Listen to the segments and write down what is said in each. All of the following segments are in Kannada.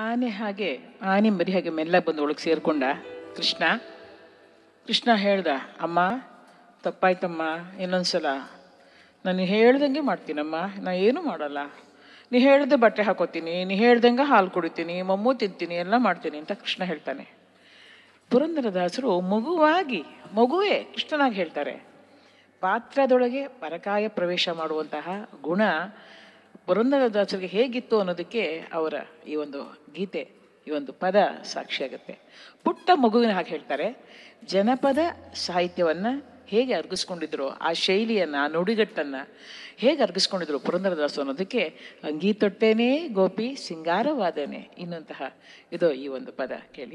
ಆನೆ ಹಾಗೆ ಆನೆ ಮರಿ ಹಾಗೆ ಮೆಲ್ಲ ಬಂದು ಒಳಗೆ ಸೇರ್ಕೊಂಡ ಕೃಷ್ಣ ಕೃಷ್ಣ ಹೇಳ್ದ ಅಮ್ಮ ತಪ್ಪಾಯ್ತಮ್ಮ ಇನ್ನೊಂದ್ಸಲ ನಾನು ಹೇಳ್ದಂಗೆ ಮಾಡ್ತೀನಮ್ಮ ನಾ ಏನೂ ಮಾಡಲ್ಲ ನೀ ಹೇಳ್ದೆ ಬಟ್ಟೆ ಹಾಕೋತೀನಿ ನೀ ಹೇಳ್ದಂಗೆ ಹಾಲು ಕುಡಿತೀನಿ ಮಮ್ಮು ತಿಂತೀನಿ ಎಲ್ಲ ಮಾಡ್ತೀನಿ ಅಂತ ಕೃಷ್ಣ ಹೇಳ್ತಾನೆ ಪುರಂದರದಾಸರು ಮಗುವಾಗಿ ಮಗುವೇ ಕೃಷ್ಣನಾಗಿ ಹೇಳ್ತಾರೆ ಪಾತ್ರದೊಳಗೆ ಪರಕಾಯ ಪ್ರವೇಶ ಮಾಡುವಂತಹ ಗುಣ ಪುರಂದರದಾಸರಿಗೆ ಹೇಗಿತ್ತು ಅನ್ನೋದಕ್ಕೆ ಅವರ ಈ ಒಂದು ಗೀತೆ ಈ ಒಂದು ಪದ ಸಾಕ್ಷಿಯಾಗುತ್ತೆ ಪುಟ್ಟ ಮಗುವಿನ ಹಾಗೆ ಹೇಳ್ತಾರೆ ಜನಪದ ಸಾಹಿತ್ಯವನ್ನು ಹೇಗೆ ಅರ್ಗಿಸ್ಕೊಂಡಿದ್ರು ಆ ಶೈಲಿಯನ್ನು ಆ ನುಡಿಗಟ್ಟನ್ನು ಹೇಗೆ ಅರ್ಗಿಸ್ಕೊಂಡಿದ್ರು ಪುರಂದರದಾಸು ಅನ್ನೋದಕ್ಕೆ ಅಂಗಿ ತೊಟ್ಟೇನೇ ಗೋಪಿ ಸಿಂಗಾರವಾದನೆ ಇನ್ನಂತಹ ಇದು ಈ ಒಂದು ಪದ ಕೇಳಿ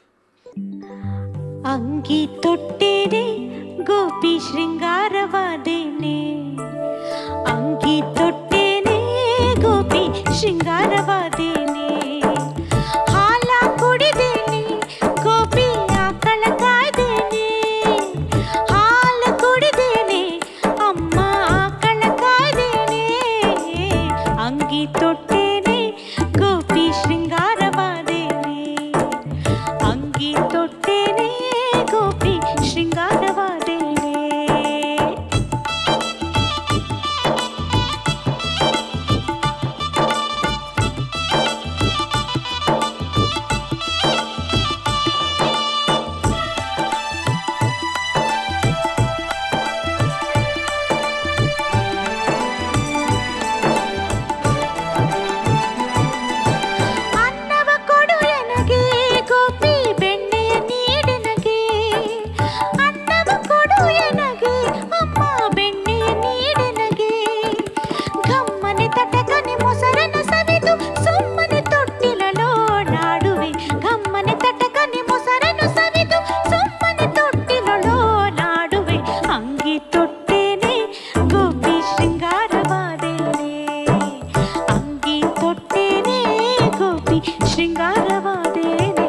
ಅಂಗಿ ತೊಟ್ಟೇನೆ ಗೋಪಿ ಶೃಂಗಾರವಾದೇನೆ ಅಂಗಿ ತೊಟ್ಟೇನೆ ಗೋಪಿ ಶೃಂಗಾರವಾದೇನೆ ಹಾಲ ಕುಡಿದೇನೆ ಗೋಪಿ ಆಕಳ ಕಾಯ್ದೇನೆ ಹಾಲ ಕುಡಿದೇನೆ ಅಮ್ಮ ಆಕಳ ಕಾಯ್ದೇನೆ ಅಂಗಿ ತೊಟ್ಟೇನೆ ಗೋಪಿ ಶೃಂಗಾರವಾದೇನೆ ಅಂಗಿ ತೊಟ್ಟೇನೆ ಗೋಪಿ ಶೃಂಗಾರವಾದೇನೆ ಅನ್ನವ ಕೊಡು ಎನಗೆ ಗೋಪಿ ಬೆಣ್ಣೆಯ ನೀಡೆನಗೆ ಅನ್ನವ ಕೊಡು ಎನಗೆ ಅಮ್ಮ ಬೆಣ್ಣೆಯ ನೀಡೆನಗೆ ಗಮ್ಮನೆ ತಟಕನೆ ಮೊಸರನ್ನು ಸವಿದು ಸುಮ್ಮನೆ ತೊಟ್ಟಿಲಲೋ ನಾಡುವೆ ಗಮ್ಮನೆ ತಟಕನೆ ಮೊಸರನ್ನು ಸವಿದು ಸುಮ್ಮನೆ ತೊಟ್ಟಿಲಲೋ ನಾಡುವೆ ಅಂಗಿ ತೊಟ್ಟೇನೆ ಗೋಪಿ ಶೃಂಗಾರವಾದೇನೆ ಅಂಗಿ ತೊಟ್ಟೇನೆ ಗೋಪಿ ಶೃಂಗಾರವಾದೇನೆ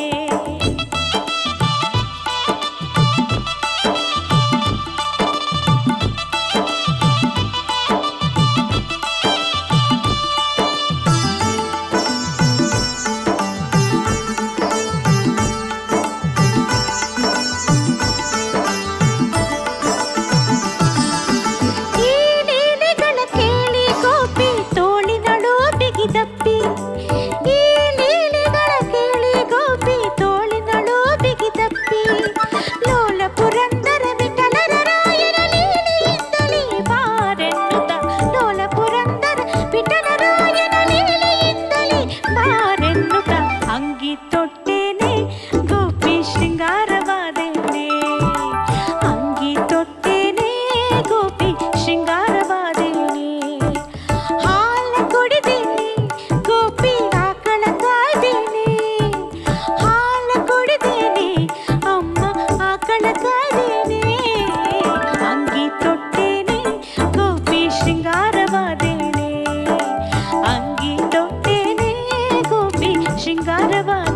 ಈ ಲೀಲೆಗಳ ಕೇಳಿ ಗೋಪಿ ತೋಳಿನಳು ಬಿಗಿದಪ್ಪಿ ಈ ಲೀಲೆಗಳ ಕೇಳಿ ಗೋಪಿ ತೋಳಿನಳು ಬಿಗಿದಪ್ಪಿ ಲೋಲ ಪುರಂದರ ವಿಠಲರ ರಾಯರ ಲೀಲೆಯಿಂದಲೇ ಬಾರೆನ್ನುತ್ತ ಲೋಲ ಪುರಂದರ ವಿಠಲರಾಯನ ಲೀಲೆಯಿಂದಲೇ ಬಾರೆನ್ನುತ್ತ ಅಂಗಿ ತೊಟ್ಟೇನೆ ಗೋಪಿ ಶೃಂಗಾರವಾದೇನೆ ಅಂಗಿ ತೊಟ್ಟೇನೆ ಗೋಪಿ ಶೃಂಗಾರವಾದೇನೆ ಹಾಲ ಕುಡಿದೇನೆ ಗೋಪಿ ಆಕಳ ಕಾಯ್ದೇನೆ ಹಾಲ ಕುಡಿದೇನೆ ಅಮ್ಮ ಆಕಳ ಕಾಯ್ದೇನೆ ಅಂಗಿ ತೊಟ್ಟೇನೆ ಗೋಪಿ ಶೃಂಗಾರವಾದೇನೆ ಅಂಗಿ ತೊಟ್ಟೇನೆ ಗೋಪಿ ಶೃಂಗಾರವಾದೇನೆ